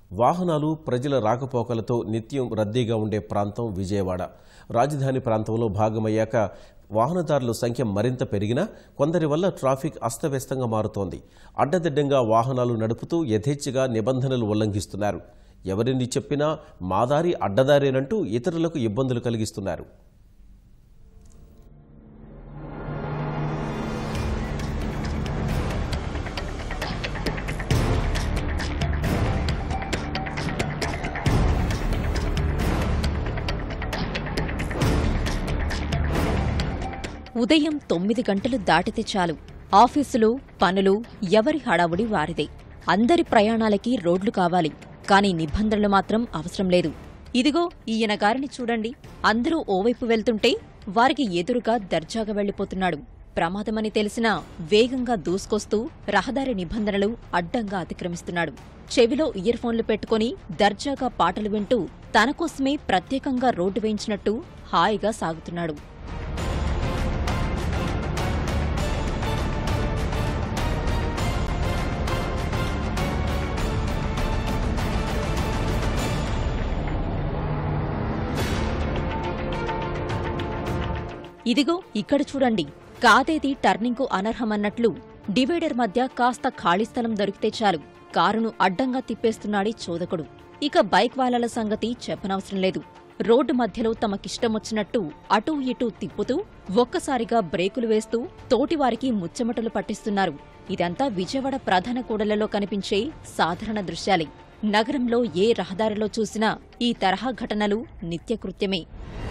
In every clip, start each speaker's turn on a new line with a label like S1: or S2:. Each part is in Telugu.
S1: వాహనాలు ప్రజల రాకపోకలతో నిత్యం రద్దీగా ఉండే ప్రాంతం విజయవాడ రాజధాని ప్రాంతంలో భాగమయ్యాక వాహనదారుల సంఖ్య మరింత పెరిగినా కొందరి వల్ల ట్రాఫిక్ అస్తవ్యస్తంగా మారుతోంది అడ్డదిడ్డంగా వాహనాలు నడుపుతూ యథేచ్ఛగా నిబంధనలు ఉల్లంఘిస్తున్నారు ఎవరిని చెప్పినా మాదారి అడ్డదారేనంటూ ఇతరులకు ఇబ్బందులు కలిగిస్తున్నారు
S2: ఉదయం తొమ్మిది గంటలు దాటితే చాలు ఆఫీసులు పనులు ఎవరి హడావుడి వారిదే అందరి ప్రయాణాలకి రోడ్లు కావాలి కానీ నిబంధనలు మాత్రం అవసరం లేదు ఇదిగో ఈయన గారిని చూడండి అందరూ ఓవైపు వెళ్తుంటే వారికి ఎదురుగా దర్జాగా వెళ్లిపోతున్నాడు ప్రమాదమని తెలిసినా వేగంగా దూసుకొస్తూ రహదారి నిబంధనలు అడ్డంగా అతిక్రమిస్తున్నాడు చెవిలో ఇయర్ ఫోన్లు పెట్టుకుని దర్జాగా పాటలు వింటూ తన కోసమే ప్రత్యేకంగా రోడ్డు వేయించినట్టు హాయిగా సాగుతున్నాడు ఇదిగో ఇక్కడ చూడండి కాదేది టర్నింగ్కు అనర్హమన్నట్లు డివైడర్ మధ్య కాస్త ఖాళీ స్థలం దొరికితే చాలు కారును అడ్డంగా తిప్పేస్తున్నాడీ చోదకుడు ఇక బైక్ వాలాల సంగతి చెప్పనవసరం లేదు రోడ్డు మధ్యలో తమకిష్టమొచ్చినట్టు అటూ ఇటూ తిప్పుతూ ఒక్కసారిగా బ్రేకులు వేస్తూ తోటివారికి ముచ్చెమటలు పట్టిస్తున్నారు ఇదంతా విజయవాడ ప్రధాన కూడలలో కనిపించే సాధారణ దృశ్యాలే నగరంలో ఏ రహదారిలో చూసినా ఈ తరహా ఘటనలు నిత్యకృత్యమే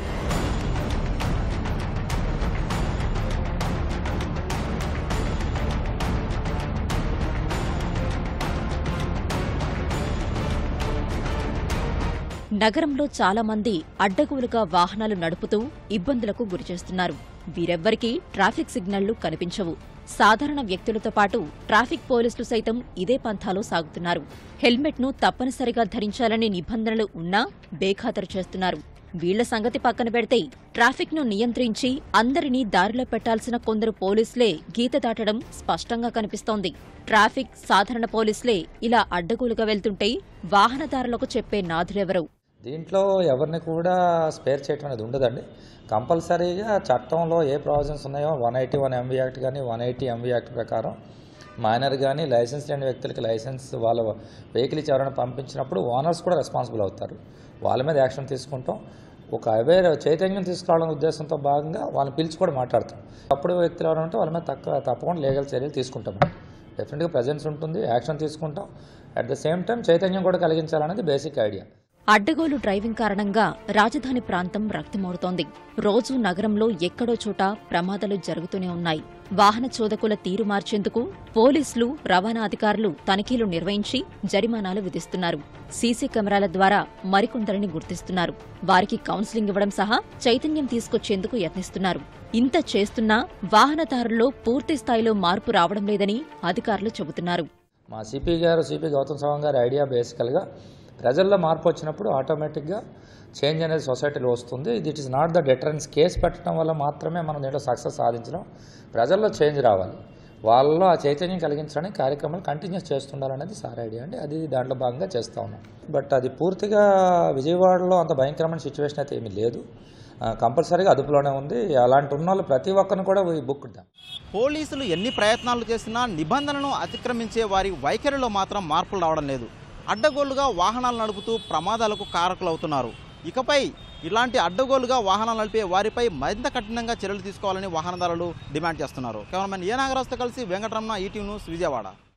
S2: నగరంలో చాలా మంది అడ్డగోలుగా వాహనాలు నడుపుతూ ఇబ్బందులకు గురిచేస్తున్నారు వీరెవ్వరికీ ట్రాఫిక్ సిగ్నళ్లు కనిపించవు సాధారణ వ్యక్తులతో పాటు ట్రాఫిక్ పోలీసులు సైతం ఇదే పంథాలో సాగుతున్నారు హెల్మెట్ను తప్పనిసరిగా ధరించాలనే నిబంధనలు ఉన్నా బేఖాతరు చేస్తున్నారు వీళ్ల సంగతి పక్కన పెడితే ట్రాఫిక్ను నియంత్రించి అందరినీ దారిలో పెట్టాల్సిన కొందరు పోలీసులే గీత దాటడం స్పష్టంగా కనిపిస్తోంది ట్రాఫిక్ సాధారణ పోలీసులే ఇలా అడ్డగోలుగా వెళ్తుంటే వాహనదారులకు చెప్పే నాథులెవరు
S3: దీంట్లో ఎవరిని కూడా స్పేర్ చేయటం అనేది ఉండదండి కంపల్సరీగా చట్టంలో ఏ ప్రావిజన్స్ ఉన్నాయో one eighty one MV act కానీ వన్ ఎయిటీ ఎంవీ యాక్ట్ ప్రకారం మైనర్ కానీ లైసెన్స్ లేని వ్యక్తులకి లైసెన్స్ వాళ్ళ వెహికల్ ఇచ్చి ఎవరైనా పంపించినప్పుడు ఓనర్స్ కూడా రెస్పాన్సిబుల్ అవుతారు వాళ్ళ మీద యాక్షన్ తీసుకుంటాం ఒక అవేర్ చైతన్యం తీసుకురావాలనే ఉద్దేశంతో భాగంగా వాళ్ళని పిలిచి కూడా మాట్లాడతాం అప్పుడు వ్యక్తులు ఎవరైనా ఉంటే వాళ్ళ మీద తక్కువ తప్పకుండా లీగల్ చర్యలు తీసుకుంటాం డెఫినెట్గా ప్రజెన్స్ ఉంటుంది యాక్షన్ తీసుకుంటాం అట్ ద సేమ్ టైం చైతన్యం కూడా కలిగించాలనేది బేసిక్ ఐడియా
S2: అడ్డగోలు డ్రైవింగ్ కారణంగా రాజధాని ప్రాంతం రక్తమౌడుతోంది రోజూ నగరంలో ఎక్కడో చోట ప్రమాదాలు జరుగుతూనే ఉన్నాయి వాహన చోదకుల తీరు మార్చేందుకు పోలీసులు రవాణా అధికారులు తనిఖీలు నిర్వహించి జరిమానాలు విధిస్తున్నారు సీసీ కెమెరాల ద్వారా మరికొందరిని గుర్తిస్తున్నారు వారికి కౌన్సిలింగ్ ఇవ్వడం సహా చైతన్యం తీసుకొచ్చేందుకు యత్నిస్తున్నారు ఇంత చేస్తున్నా వాహనదారుల్లో పూర్తి స్థాయిలో మార్పు రావడం లేదని అధికారులు చెబుతున్నారు
S3: మా సిపి గారు సిపి గౌతమ్ సవాంగ్ గారి ఐడియా బేసికల్గా ప్రజల్లో మార్పు వచ్చినప్పుడు ఆటోమేటిక్గా చేంజ్ అనేది సొసైటీలో వస్తుంది ఇది it is not the deterrence case పెట్టడం వల్ల మాత్రమే మనం దీంట్లో సక్సెస్ సాధించడం ప్రజల్లో చేంజ్ రావాలి వాళ్ళలో ఆ చైతన్యం కలిగించడానికి కార్యక్రమాలు కంటిన్యూస్ చేస్తుండాలనేది సార్ ఐడియా అండి అది దాంట్లో భాగంగా చేస్తూ ఉన్నాం బట్ అది పూర్తిగా విజయవాడలో అంత భయంకరమైన సిచ్యువేషన్ అయితే ఏమీ లేదు కంపల్సరీగా అదుపులోనే ఉంది అలాంటి ఉన్న వాళ్ళు ప్రతి ఒక్కరిని కూడా బుక్
S4: పోలీసులు ఎన్ని ప్రయత్నాలు చేసినా నిబంధనలను అతిక్రమించే వారి వైఖరిలో మాత్రం మార్పులు రావడం లేదు అడ్డగోలుగా వాహనాలు నడుపుతూ ప్రమాదాలకు కారకులవుతున్నారు ఇకపై ఇలాంటి అడ్డగోలుగా వాహనాలు నడిపే వారిపై మరింత కఠినంగా చర్యలు తీసుకోవాలని వాహనదారులు డిమాండ్ చేస్తున్నారు కెమెరామెన్ ఏ నాగరాజుతో కలిసి వెంకటరమణ ఈటీ న్యూస్ విజయవాడ